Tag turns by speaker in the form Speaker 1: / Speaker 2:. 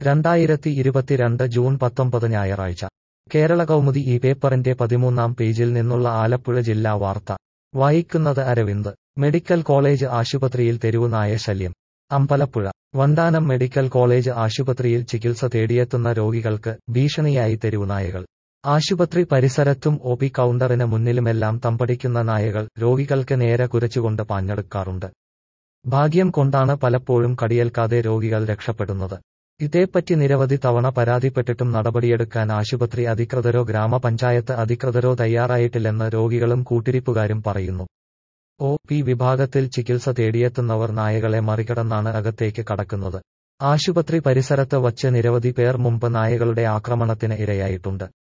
Speaker 1: രണ്ടായിരത്തി ഇരുപത്തിരണ്ട് ജൂൺ പത്തൊമ്പത് ഞായറാഴ്ച കേരള കൗമുദി ഈ പേപ്പറിന്റെ പതിമൂന്നാം പേജിൽ നിന്നുള്ള ആലപ്പുഴ ജില്ലാ വാർത്ത വായിക്കുന്നത് അരവിന്ദ് മെഡിക്കൽ കോളേജ് ആശുപത്രിയിൽ തെരുവുനായ ശല്യം അമ്പലപ്പുഴ വണ്ടാനം മെഡിക്കൽ കോളേജ് ആശുപത്രിയിൽ ചികിത്സ തേടിയെത്തുന്ന രോഗികൾക്ക് ഭീഷണിയായി തെരുവുനായകൾ ആശുപത്രി പരിസരത്തും ഒ പി കൗണ്ടറിന് മുന്നിലുമെല്ലാം തമ്പടിക്കുന്ന നായകൾ രോഗികൾക്ക് നേരെ കുരച്ചുകൊണ്ട് പാഞ്ഞെടുക്കാറുണ്ട് ഭാഗ്യം കൊണ്ടാണ് പലപ്പോഴും കടിയേൽക്കാതെ രോഗികൾ രക്ഷപ്പെടുന്നത് ഇതേപ്പറ്റി നിരവധി തവണ പരാതിപ്പെട്ടിട്ടും നടപടിയെടുക്കാൻ ആശുപത്രി അധികൃതരോ ഗ്രാമപഞ്ചായത്ത് അധികൃതരോ തയ്യാറായിട്ടില്ലെന്ന് രോഗികളും കൂട്ടിരിപ്പുകാരും പറയുന്നു ഒ പി വിഭാഗത്തിൽ ചികിത്സ തേടിയെത്തുന്നവർ നായകളെ മറികടന്നാണ് അകത്തേക്ക് കടക്കുന്നത് ആശുപത്രി പരിസരത്ത് വച്ച് നിരവധി പേർ മുമ്പ് നായകളുടെ ആക്രമണത്തിന് ഇരയായിട്ടുണ്ട്